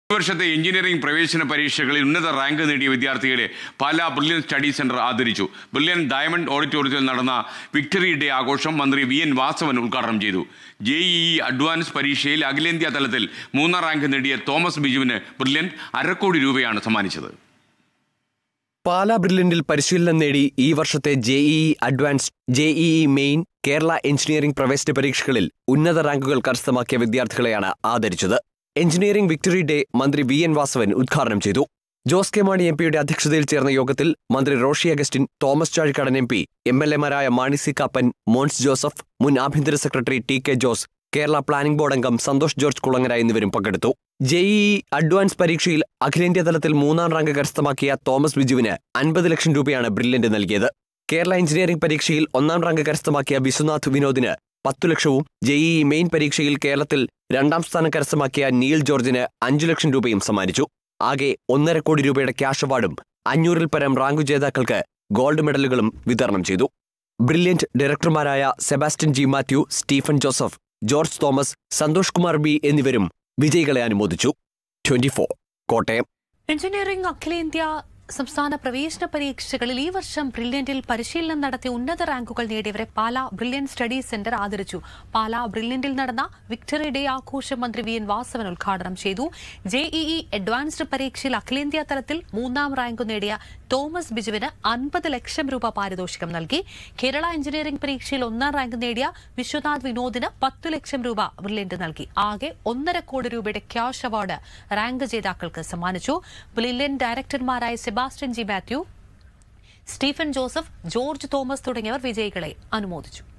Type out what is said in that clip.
വർഷത്തെ എഞ്ചിനീയറിംഗ് പ്രവേശന പരീക്ഷകളിൽ ഉന്നത റാങ്ക് നേടിയ വിദ്യാർത്ഥികളെ പാലാ ബ്രില്യൻ സ്റ്റഡി സെന്റർ ആദരിച്ചു ബ്രില്യൻ ഡയമണ്ട് ഓഡിറ്റോറിയത്തിൽ നടന്ന വിക്ടറി ഡേ ആഘോഷം മന്ത്രി വി എൻ വാസവൻ ഉദ്ഘാടനം ചെയ്തു ജെഇഇ അഡ്വാൻസ് പരീക്ഷയിൽ അഖിലേന്ത്യാ തലത്തിൽ മൂന്നാം റാങ്ക് നേടിയ തോമസ് ബിജുവിന് ബ്രില്യൻ അരക്കോടി രൂപയാണ് സമ്മാനിച്ചത് പാലാ ബ്രില്യന്റിൽ പരിശീലനം നേടി ഈ വർഷത്തെ JEE advanced JEE main Kerala engineering പ്രവേശന പരീക്ഷകളിൽ ഉന്നത റാങ്കുകൾ കരസ്ഥമാക്കിയ വിദ്യാർത്ഥികളെയാണ് ആദരിച്ചത് എഞ്ചിനീയറിംഗ് വിക്ടറി ഡേ മന്ത്രി വി എൻ വാസവൻ ഉദ്ഘാടനം ചെയ്തു ജോസ് കെ മാണി എം പിയുടെ അധ്യക്ഷതയിൽ ചേർന്ന യോഗത്തിൽ മന്ത്രി Roshi Augustine Thomas Chazhikadan M P M L എമാരായ മാണി സി കാപ്പൻ മോൻസ് ജോസഫ് മുൻ ആഭ്യന്തര secretary T K Jose Kerala planning board അംഗം സന്തോഷ് ജോർജ് കുളങ്ങര എന്നിവരും പങ്കെടുത്തു ജെഇഇ അഡ്വാൻസ് പരീക്ഷയിൽ അഖിലേന്ത്യാ തലത്തിൽ മൂന്നാം റാങ്ക് കരസ്ഥമാക്കിയ തോമസ് ബിജുവിന് അൻപത് ലക്ഷം രൂപയാണ് ബ്രില്യന്റ് നൽകിയത് കേരള എഞ്ചിനീയറിംഗ് പരീക്ഷയിൽ ഒന്നാം റാങ്ക് കരസ്ഥമാക്കിയ വിശ്വനാഥ് വിനോദിന് പത്തു ലക്ഷവും ജെഇഇ മെയിൻ പരീക്ഷയിൽ കേരളത്തിൽ രണ്ടാം സ്ഥാനം കരസ്ഥമാക്കിയ നീൽ ജോർജിന് അഞ്ചു ലക്ഷം രൂപയും സമ്മാനിച്ചു ആകെ ഒന്നര കോടി രൂപയുടെ ക്യാഷ് അവാർഡും അഞ്ഞൂറിൽ പരം റാങ്കു ജേതാക്കൾക്ക് ഗോൾഡ് മെഡലുകളും വിതരണം ചെയ്തു ബ്രില്യന്റ് ഡയറക്ടർമാരായ സെബാസ്റ്റ്യൻ ജി മാത്യു സ്റ്റീഫൻ ജോസഫ് ജോർജ് തോമസ് സന്തോഷ് കുമാർ ബി എന്നിവരും വിജയികളെ അനുമോദിച്ചു ട്വന്റി കോട്ടയം എഞ്ചിനീയറിംഗ് അഖിലേന്ത്യാ സംസ്ഥാന പ്രവേശന പരീക്ഷകളിൽ ഈ വർഷം ബ്രില്യന്റിൽ പരിശീലനം നടത്തി ഉന്നത റാങ്കുകൾ നേടിയവരെ പാലാ ബ്രില്യൻ സ്റ്റഡി സെന്റർ ആദരിച്ചു പാലാ ബ്രില്യന്റിൽ നടന്ന വിക്ടറി ഡേ ആഘോഷം മന്ത്രി വി എൻ വാസവൻ ഉദ്ഘാടനം ചെയ്തു ജെഇഇ അഡ്വാൻസ്ഡ് പരീക്ഷയിൽ അഖിലേന്ത്യാ തലത്തിൽ മൂന്നാം റാങ്ക് നേടിയ തോമസ് ബിജുവിന് അൻപത് ലക്ഷം രൂപ പാരിതോഷികം നൽകി കേരള എഞ്ചിനീയറിംഗ് പരീക്ഷയിൽ ഒന്നാം റാങ്ക് നേടിയ വിശ്വനാഥ് വിനോദിന് പത്ത് ലക്ഷം രൂപ ബ്രില്യന്റ് നൽകി ആകെ ഒന്നര കോടി രൂപയുടെ ക്യാഷ് അവാർഡ് റാങ്ക് ജേതാക്കൾക്ക് സമ്മാനിച്ചു ബ്രില്യൻ ഡയറക്ടർമാരായ സെബാസ്റ്റ്യൻ ജി മാത്യു സ്റ്റീഫൻ ജോസഫ് ജോർജ് തോമസ് തുടങ്ങിയവർ വിജയികളെ അനുമോദിച്ചു